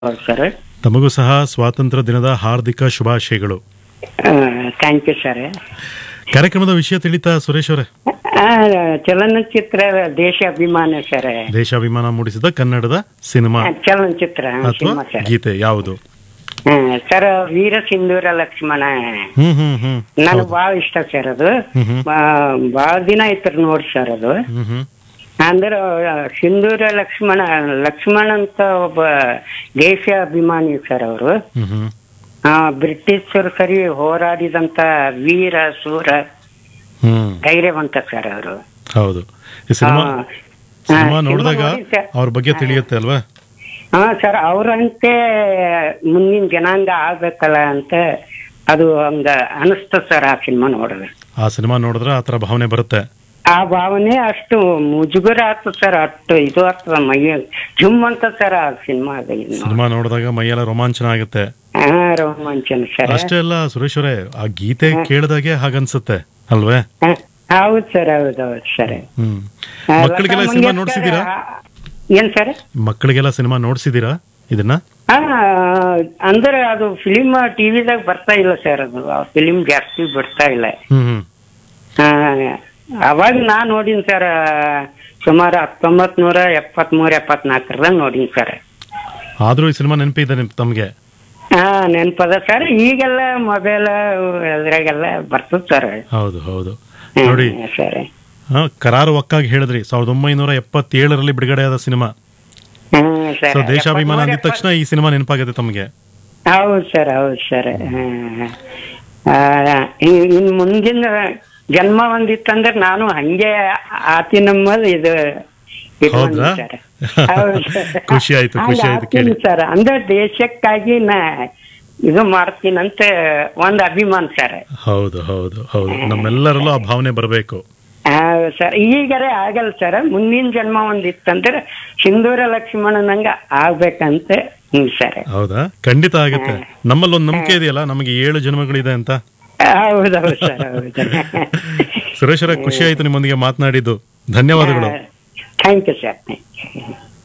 ಹೌದು ಸರ್ ತಮಗೂ ಸಹ ಸ್ವಾತಂತ್ರ್ಯ ದಿನದ ಹಾರ್ದಿಕ ಶುಭಾಶಯಗಳು ಥ್ಯಾಂಕ್ ಯು ಸರ್ ಕಾರ್ಯಕ್ರಮದ ವಿಷಯ ತಿಳಿತಾ ಸುರೇಶ್ ಅವರೇ ಚಲನಚಿತ್ರ ದೇಶ ಅಭಿಮಾನ ಸರ್ ದೇಶಾಭಿಮಾನ ಮೂಡಿಸಿದ ಕನ್ನಡದ ಸಿನಿಮಾ ಚಲನಚಿತ್ರ ಅಥವಾ ಸಿನಿಮಾ ಸರ್ ಗೀತೆ ಯಾವುದು ಸರ್ ವೀರ ಸಿಂಧೂರ ಲಕ್ಷ್ಮಣ ಹ್ಮ್ ಹ್ಮ್ ಹ್ಮ್ ನನಗೆ ಬಹಳ ಇಷ್ಟ ಸರ್ ಅದು ಹ್ಮ್ ಹ್ಮ್. ಬಹಳ ದಿನ ಆಯ್ತು ನೋಡಿ ಸರ್ ಅದು ಹ್ಮ್ ಹ್ಮ್ ಅಂದ್ರೆ ಆ, ಸಿಂಧೂರ ಲಕ್ಷ್ಮಣ ಲಕ್ಷ್ಮಣ ಅಂತ ಒಬ್ಬ ದೇಶ ಅಭಿಮಾನಿ ಸರ್ ಅವರು ಹ್ಮ್ ಹ್ಮ್ ಬ್ರಿಟಿಷರು ಸರಿ ಹೋರಾಡಿದಂತ ವೀರ ಸೂರ ಹ್ಮ್ ಧೈರ್ಯವಂತ ಸರ್ ಅವರು ಹೌದು ಈ ಸಿನಿಮಾ ಹಾ. ಸಿನಿಮಾ ಹಾ, ನೋಡಿದಾಗ ಸಿನಿಮಾ ನೋಡಿ ಸರ್. ಅವ್ರ ಬಗ್ಗೆ ತಿಳಿಯುತ್ತೆ ಅಲ್ವಾ ಹಾ ಸರ್ ಅವರಂತೆ ಮುಂದಿನ ಜನಾಂಗ ಆಗ್ಬೇಕಲ್ಲ ಅಂತ ಅದು ಹಂಗ ಅನಿಸ್ತ ಸರ್ ಆ ಸಿನಿಮಾ ನೋಡಿದ್ರೆ ಆ ಸಿನಿಮಾ ನೋಡಿದ್ರೆ ಆತರ ಭಾವನೆ ಬರುತ್ತೆ ಆ ಭಾವನೆ ಅಷ್ಟು ಮುಜುಗರ ಆಗ್ತದ ಸರ್ ಅಷ್ಟು ಇದು ಆಗ್ತದ ಮೈಯ ಜುಮ್ ಅಂತ ಸರ್ ಆ ಸಿನಿಮಾ ಅದು ಇನ್ನು. ಸಿನಿಮಾ ನೋಡಿದಾಗ ಮೈಯೆಲ್ಲ ರೋಮಾಂಚನ ಆಗುತ್ತೆ ಹಾ ರೋಮಾಂಚನ ಸರ್ ಅಷ್ಟೇ ಅಲ್ಲ ಸುರೇಶ್ ಅವರೇ ಆ ಗೀತೆ ಕೇಳಿದಾಗೆ ಹಾಗನ್ಸುತ್ತೆ ಅಲ್ವೇ ಹಾ, ಹೌದು ಸರ್ ಹೌದು ಹೌದು ಸರ್ ಹ್ಮ್ ಆ, ಮಕ್ಕಳಿಗೆಲ್ಲ ಲತಾ ಸಿನಿಮಾ ಮಂಗೇಶ್ಕರ್, ನೋಡ್ಸಿದೀರಾ ಏನ್ ಸರ್ ಮಕ್ಕಳಿಗೆಲ್ಲ ಸಿನಿಮಾ ನೋಡ್ಸಿದೀರಾ ಇದನ್ನ ಹಾ ಅಂದ್ರೆ ಅದು ಫಿಲಿಮ್ ಟಿವಿದಾಗ ಬರ್ತಾ ಇಲ್ಲ ಸರ್ ಅದು ಫಿಲಿಮ್ ಜಾಸ್ತಿ ಬಿಡ್ತಾ ಇಲ್ಲ ಹ್ಮ್ ಹ್ಮ್ ಆ, ಅವಾಗ ನಾ ನೋಡಿನಿ ಸರ್ ಸುಮಾರು ಹತ್ತೊಂಬತ್ ನೂರ ಎಪ್ಪತ್ಮೂರ ಎಪ್ಪತ್ನಾಲ್ಕರದಾಗ ನೋಡಿನಿ ಸರ್ ಆದ್ರೂ ಈ ಸಿನಿಮಾ ನೆನಪಿದೆ ನಿಮ್ ತಮ್ಗೆ ಹಾ ನೆನ್ಪದ ಸರ್ ಈಗೆಲ್ಲ ಮೊಬೈಲ್ ಅದ್ರಾಗೆಲ್ಲ ಬರ್ತದ ಸರ್ ಹೌದು ಹೌದು ನೋಡಿ ಸರ್ ಆ, ಕರಾರು ಒಕ್ಕಾಗಿ ಹೇಳಿದ್ರಿ ಸಾವಿರದ ಒಂಬೈನೂರ ಎಪ್ಪತ್ತೇಳರಲ್ಲಿ ಬಿಡುಗಡೆಯಾದ ಸಿನಿಮಾ ಹ್ಮ್ ಸರ್ ಸೊ ದೇಶಾಭಿಮಾನ ಅಂದಿದ ತಕ್ಷಣ ಈ ಸಿನಿಮಾ ನೆನಪಾಗುತ್ತೆ ತಮಗೆ ಹೌದು ಸರ್ ಹೌದು ಸರ್ ಇನ್ ಮುಂದಿನ ಜನ್ಮ ಒಂದಿತ್ತಂದ್ರೆ ನಾನು ಹಂಗೆ ಆತಿ ನಮ್ಮದು ಇದು ಇಟ್ಕೊಂಡೆ ಹೌದಾ? ಸರ್. ಹೌದು ಸರ್. ಖುಷಿ ಆಯ್ತು, ಖುಷಿ ಹಂಗೆ ಆಯ್ತು ಕೇಳಿ. ಆಗ್ತೀನಿ ಸರ್ ಅಂದ್ರೆ ದೇಶಕ್ಕಾಗಿ ನಾ ಇದು ಮಾಡ್ತೀನಂತ ಒಂದ್ ಅಭಿಮಾನ ಸರ್ ಹೌದು ಹೌದು ಹೌದು ನಮ್ಮೆಲ್ಲರಲ್ಲೂ ಆ ಭಾವನೆ ಬರಬೇಕು ಹೌದು ಸರ್ ಈಗರೆ ಆಗಲ್ಲ ಸರ್ ಮುಂದಿನ ಜನ್ಮ ಒಂದಿತ್ತಂದ್ರೆ ಸಿಂಧೂರ ಲಕ್ಷ್ಮಣನಂಗ ಆಗ್ಬೇಕಂತ ಹ್ಮ್ ಸರ್ ಹೌದಾ ಖಂಡಿತ ಆಗುತ್ತೆ ನಮ್ಮಲ್ಲಿ ಒಂದು ನಂಬಿಕೆ ಇದೆಯಲ್ಲ ನಮಗೆ ಏಳು ಜನ್ಮಗಳಿದೆ ಅಂತ ಹೌದೌದು ಸರ್ ಹೌದು ಸುರೇಶ್ ಅವರೇ ಖುಷಿ ಆಯ್ತು ನಿಮ್ಮೊಂದಿಗೆ ಮಾತನಾಡಿದ್ದು ಧನ್ಯವಾದಗಳು ಥ್ಯಾಂಕ್ ಯು ಸರ್